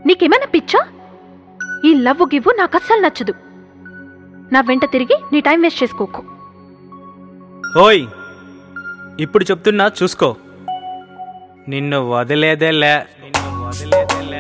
నీకేమైనా పిచ్చా ఈ లవ్ గివ్వు నాకు అస్సలు నచ్చదు నా వెంట తిరిగి నీ టైం వేస్ట్ చేసుకోకు ఓయ్ ఇప్పుడు చెప్తున్నా చూసుకో నిన్ను వదిలేదేలే నిన్ను వదిలేదేలే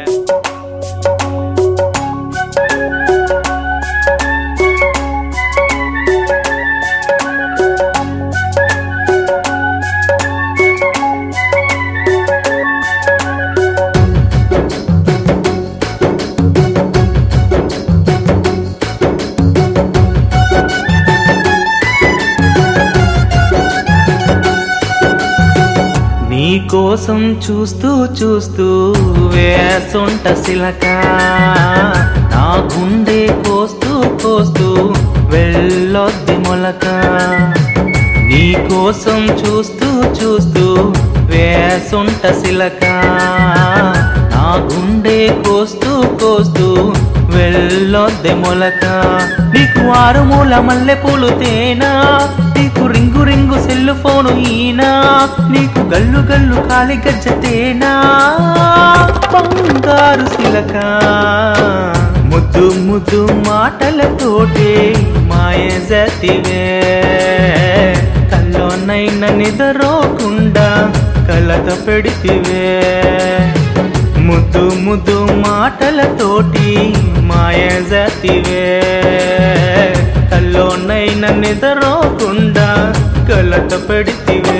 నీ కోసం చూస్తూ చూస్తూ వేసొంట సిలక నా గుండె కోస్తూ కోస్తూ వెళ్ళొద్ది మొలక నీ కోసం చూస్తూ చూస్తూ వేసొంట సిలక నా గుండె కోస్తూ కోస్తూ వెళ్ళొద్ది మొలక నీకు ఆరుమూల మల్లె పూలు తేనా నీకు రింగు రింగు సెల్లు ఫోను ఈనా నీకు గల్లు గల్లు కాలి గజ్జ తేనా బంగారు సిలక ముద్దు ముద్దు మాటలతోటి మాయ జతివే కల్లోనైన నిద్రోకుండా కలత పెడితివే ముద్దు ముద్దు మాటలతోటి మాయ జతివే కల్లోనైన నిద్రోకుండా కలత పెడితివే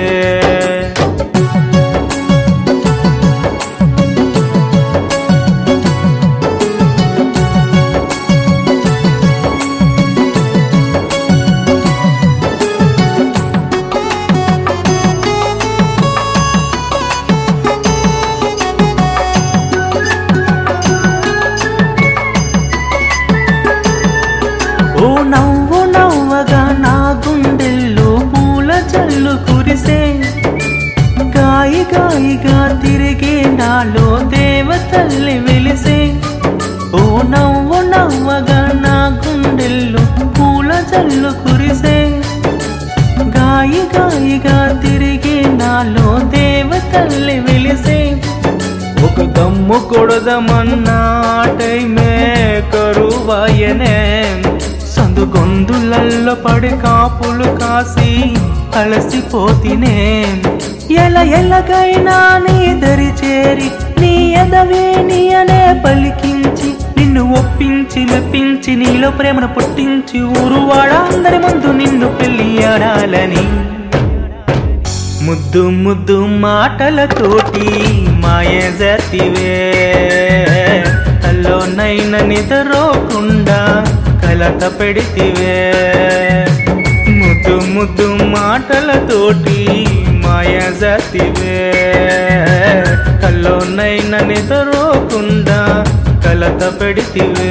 ఓ నవ్వు నవ్వగా నా గుండెల్లో పూల జల్లు కురిసే గాయి గాయిగా తిరిగే నాలో దేవతల్లి వెలిసే ఓ నవ్వు నవ్వగా నా గుండెల్లో పూల జల్లు కురిసే గాయి గాయిగా తిరిగే నాలో దేవతల్లి వెలిసే ఒక దమ్ము కొడదమన్నా టైమే కరువాయనే సందు గొంతులల్లో పడి కాపులు కాసి అలసిపోతినే ఎల ఎలగైనా నీ దరి చేరి నీ ఎదవేని అనే పలికించి నిన్ను ఒప్పించి మెప్పించి నీలో ప్రేమను పుట్టించి ఊరువాడ అందరి ముందు నిన్ను పెళ్లి ఆడాలని ముద్దు ముద్దు మాటలతోటి మాయ జతివే కల్లోనైన నిద్రోకుండా కలత పెడితివే ముద్దు ముద్దు మాటలతోటి మాయ జతివే కల్లోనైన నిద్రోకుండా కలత పెడితివే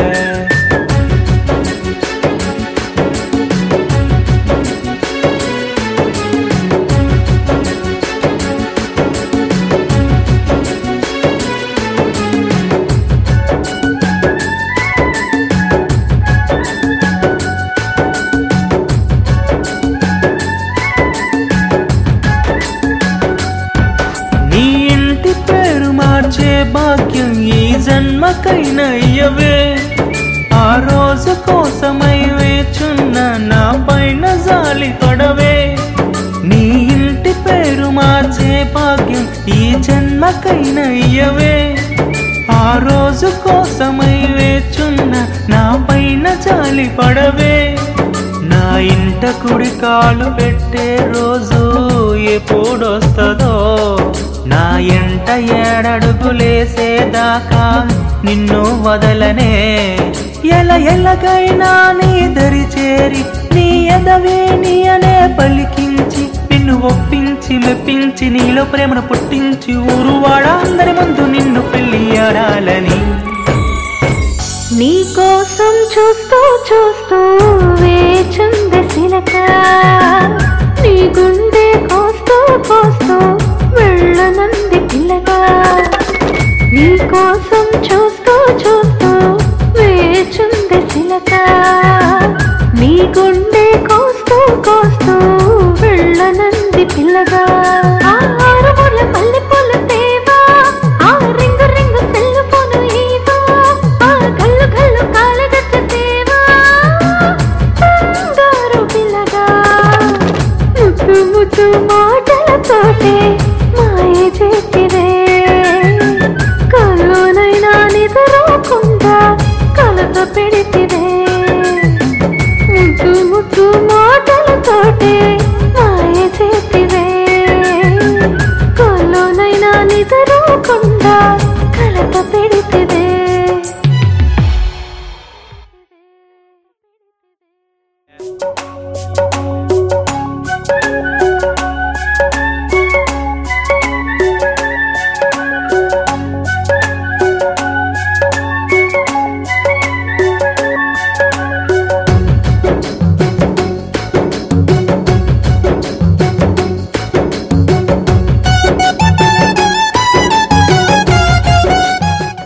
నీ ఇంటి పేరు మార్చే భాగ్యం ఈ జన్మకైనా ఇయ్యవే ఆ రోజు కోసమై వేచున్న నా పైన జాలి పడవే నీ ఇంటి పేరు మార్చే భాగ్యం ఈ జన్మకైనా ఇయ్యవే ఆ రోజు కోసమై వేచున్న నా పైన జాలి పడవే నా ఇంట కుడి కాలు పెట్టే రోజు ఎప్పుడొస్తుందో నా ఎంట ఏడడుగులేసేదాకా నిన్ను వదలనే ఎల ఎలగైనా నీ దరి చేరి నీ ఎదవేని అనే పలికించి నిన్ను ఒప్పించి మెప్పించి నీలో ప్రేమను పుట్టించి ఊరువాడ అందరి ముందు నిన్ను పెళ్లి ఆడాలని నీ కోసం చూస్తూ చూస్తూ వేచుంది సిలక నీ గుండె కోస్తూ కోస్తూ వెళ్ళనంది పిల్లగా నీ కోసం చూస్తూ చూస్తూ వేచుంది సిలక నీ గుండె కోస్తూ కోస్తూ వెళ్ళనంది పిల్లగా